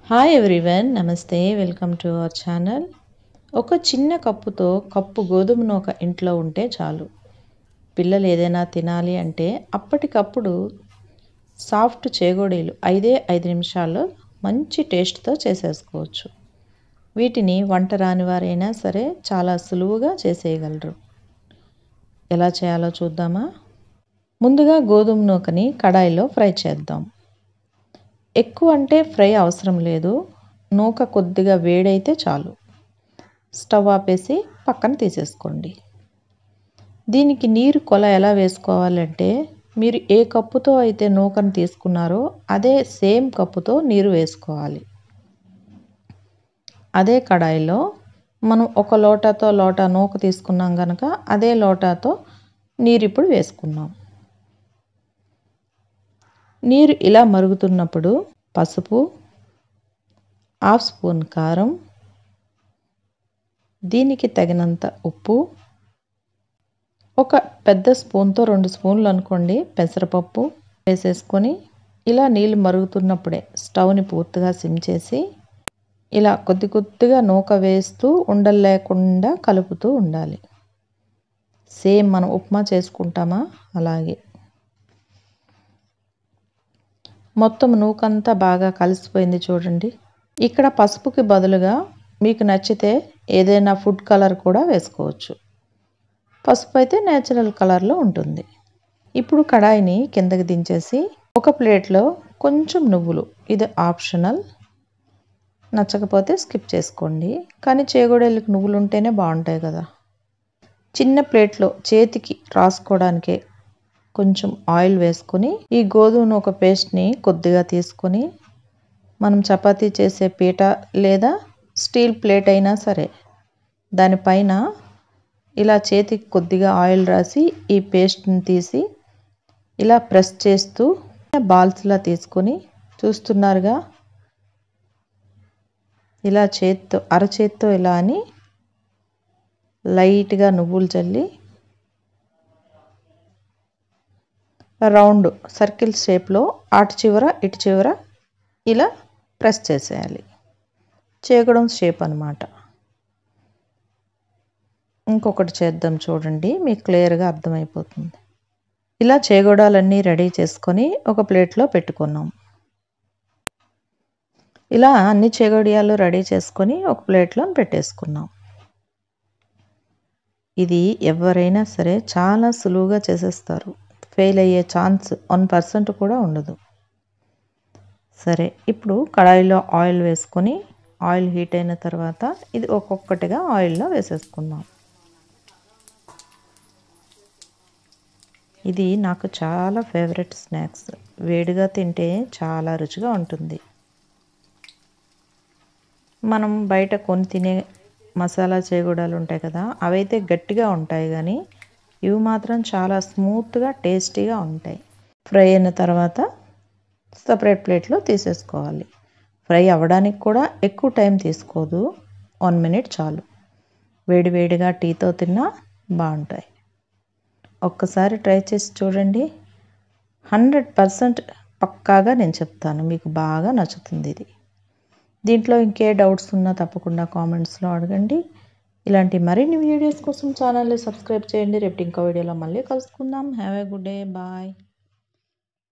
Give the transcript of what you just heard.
hi everyone నమస్తే welcome to our channel ఒక చిన్న కప్పుతో కప్పు గోధుమ నూక ఇంట్లో ఉంటే చాలు పిల్లలు ఏదైనా తినాలి అంటే అప్పటికప్పుడు సాఫ్ట్ చేగోడీలు ఐదే ఐదు నిమిషాల్లో మంచి టేస్ట్తో చేసేసుకోవచ్చు వీటిని వంట రాని వారైనా సరే చాలా సులువుగా చేసేయగలరు ఎలా చేయాలో చూద్దామా ముందుగా గోధుమ నూకని కడాయిలో ఫ్రై చేద్దాం ఎక్కువ అంటే ఫ్రై అవసరం లేదు నూక కొద్దిగా వేడైతే చాలు స్టవ్ ఆపేసి పక్కన తీసేసుకోండి దీనికి నీరు కొల ఎలా వేసుకోవాలంటే మీరు ఏ కప్పుతో అయితే నూకను తీసుకున్నారో అదే సేమ్ కప్పుతో నీరు వేసుకోవాలి అదే కడాయిలో మనం ఒక లోటాతో లోటా నూక తీసుకున్నాం కనుక అదే లోటాతో నీరు ఇప్పుడు వేసుకున్నాం నీరు ఇలా మరుగుతున్నప్పుడు పసుపు హాఫ్ స్పూన్ కారం దీనికి తగినంత ఉప్పు ఒక పెద్ద స్పూన్తో రెండు స్పూన్లు అనుకోండి పెసరపప్పు వేసేసుకొని ఇలా నీళ్ళు మరుగుతున్నప్పుడే స్టవ్ని పూర్తిగా సిమ్ చేసి ఇలా కొద్ది కొద్దిగా నూక వేస్తూ ఉండలు లేకుండా కలుపుతూ ఉండాలి సేమ్ మనం ఉప్మా చేసుకుంటామా అలాగే మొత్తం నూకంతా బాగా కలిసిపోయింది చూడండి ఇక్కడ పసుపుకి బదులుగా మీకు నచ్చితే ఏదైనా ఫుడ్ కలర్ కూడా వేసుకోవచ్చు పసుపు అయితే నేచురల్ కలర్లో ఉంటుంది ఇప్పుడు కడాయిని కిందకి దించేసి ఒక ప్లేట్లో కొంచెం నువ్వులు ఇది ఆప్షనల్ నచ్చకపోతే స్కిప్ చేసుకోండి కానీ చేగోడేళ్ళకి నువ్వులు ఉంటేనే బాగుంటాయి కదా చిన్న ప్లేట్లో చేతికి రాసుకోవడానికే కొంచెం ఆయిల్ వేసుకొని ఈ గోధుమ ఒక పేస్ట్ని కొద్దిగా తీసుకొని మనం చపాతీ చేసే పీట లేదా స్టీల్ ప్లేట్ అయినా సరే దానిపైన ఇలా చేతికి కొద్దిగా ఆయిల్ రాసి ఈ పేస్ట్ని తీసి ఇలా ప్రెస్ చేస్తూ బాల్స్లా తీసుకొని చూస్తున్నారుగా ఇలా చేత్తో అరచేత్తో ఇలా అని లైట్గా నువ్వులు చల్లి రౌండ్ సర్కిల్ షేప్లో అటు చివర ఇటు చివర ఇలా ప్రెస్ చేసేయాలి చేగడం షేప్ అనమాట ఇంకొకటి చేద్దాం చూడండి మీకు క్లియర్గా అర్థమైపోతుంది ఇలా చేగొడాలన్నీ రెడీ చేసుకొని ఒక ప్లేట్లో పెట్టుకున్నాం ఇలా అన్ని చేగొడియాలు రెడీ చేసుకొని ఒక ప్లేట్లో పెట్టేసుకున్నాం ఇది ఎవరైనా సరే చాలా సులువుగా చేసేస్తారు ఫెయిల్ అయ్యే ఛాన్స్ వన్ పర్సెంట్ కూడా ఉండదు సరే ఇప్పుడు కడాయిలో ఆయిల్ వేసుకొని ఆయిల్ హీట్ అయిన తర్వాత ఇది ఒక్కొక్కటిగా ఆయిల్లో వేసేసుకుందాం ఇది నాకు చాలా ఫేవరెట్ స్నాక్స్ వేడిగా తింటే చాలా రుచిగా ఉంటుంది మనం బయట కొని తినే మసాలా చేగూడాలు ఉంటాయి కదా అవైతే గట్టిగా ఉంటాయి కానీ ఇవి మాత్రం చాలా స్మూత్గా టేస్టీగా ఉంటాయి ఫ్రై అయిన తర్వాత సపరేట్ ప్లేట్లో తీసేసుకోవాలి ఫ్రై అవ్వడానికి కూడా ఎక్కువ టైం తీసుకోదు వన్ మినిట్ చాలు వేడి వేడిగా టీతో తిన్నా బాగుంటాయి ఒక్కసారి ట్రై చేసి చూడండి హండ్రెడ్ పర్సెంట్ పక్కాగా నేను చెప్తాను మీకు బాగా నచ్చుతుంది ఇది దీంట్లో ఇంకే డౌట్స్ ఉన్నా తప్పకుండా కామెంట్స్లో అడగండి ఇలాంటి మరిన్ని వీడియోస్ కోసం ఛానల్ని సబ్స్క్రైబ్ చేయండి రేపు ఇంకో వీడియోలో మళ్ళీ కలుసుకుందాం have a good day bye